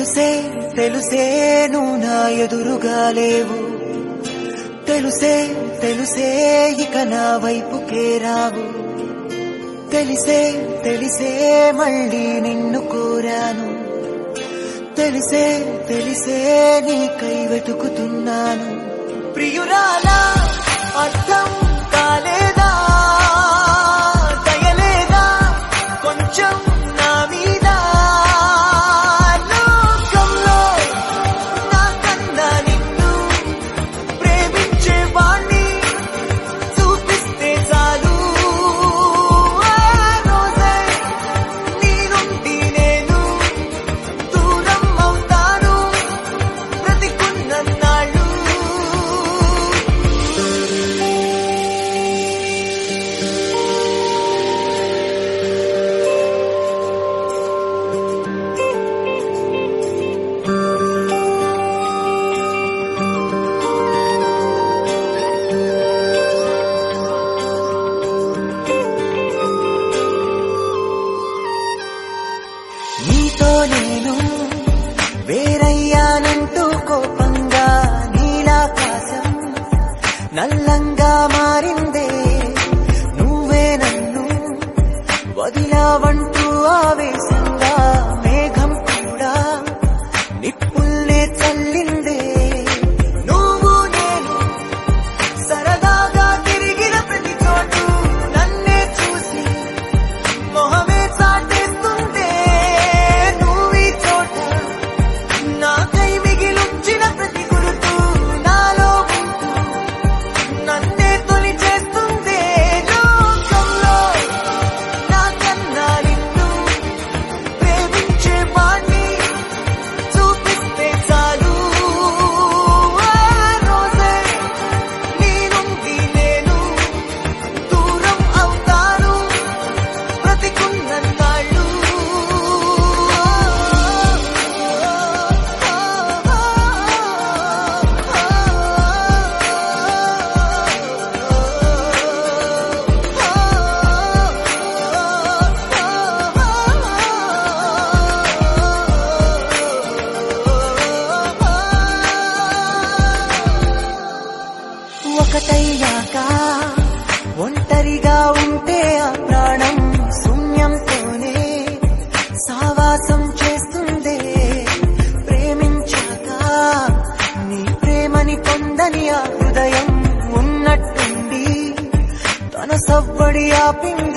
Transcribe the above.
తెలుసే తెలుసే నువ్వు నా ఎదురుగా లేవు తెలుసే తెలుసే ఇక నా వైపుకే రావు తెలిసే తెలిసే మళ్ళీ నిన్ను కోరాను తెలిసే తెలిసే నీకై వెతుకుతున్నాను ప్రియురాలా అర్థం కాలేదా దయలేదా కొంచెం నా మీద లోకంలో నాకన్నా నిన్ను ప్రేమించే వాణ్ణి చూపిస్తే చాలు ఆ రోజే నీ నుండి నేను దూరం అవుతాను బ్రతికున్నన్నాళ్ళు నీతో నేను వేరయ్యానంటూ కోపంగా నీలాకాశం నల్లంగా మారిందే నువ్వే నన్ను వదిలావంటూ ఆవేశంగా మేఘం కూడా నిప్పుల్నే చల్లిందే నువ్వు నేను సరదాగా తిరిగిన ప్రతి చోటు నన్నే చూసి మొహమే చాటేస్తుందే నువ్వీ చోట నాకై మిగిలుంచిన ప్రతి గురుతు నాలో ఉంటూ నన్నే తొలి చేస్తుందే లోకంలో నాకన్నా నిన్ను ప్రేమించే వాణ్ణి చూపిస్తే చాలు ఆ రోజే నీ నుండి నేను దూరం అవుతాను బ్రతికున్నన్నాళ్ళు ఒకటయ్యాక ఒంటరిగా ఉంటే ఆ ప్రాణం శూన్యంతోనే సావాసం చేస్తుందే ప్రేమించాక నీ ప్రేమని పొందని ఆ హృదయం ఉన్నట్టుండి తన సవ్వడి ఆపింది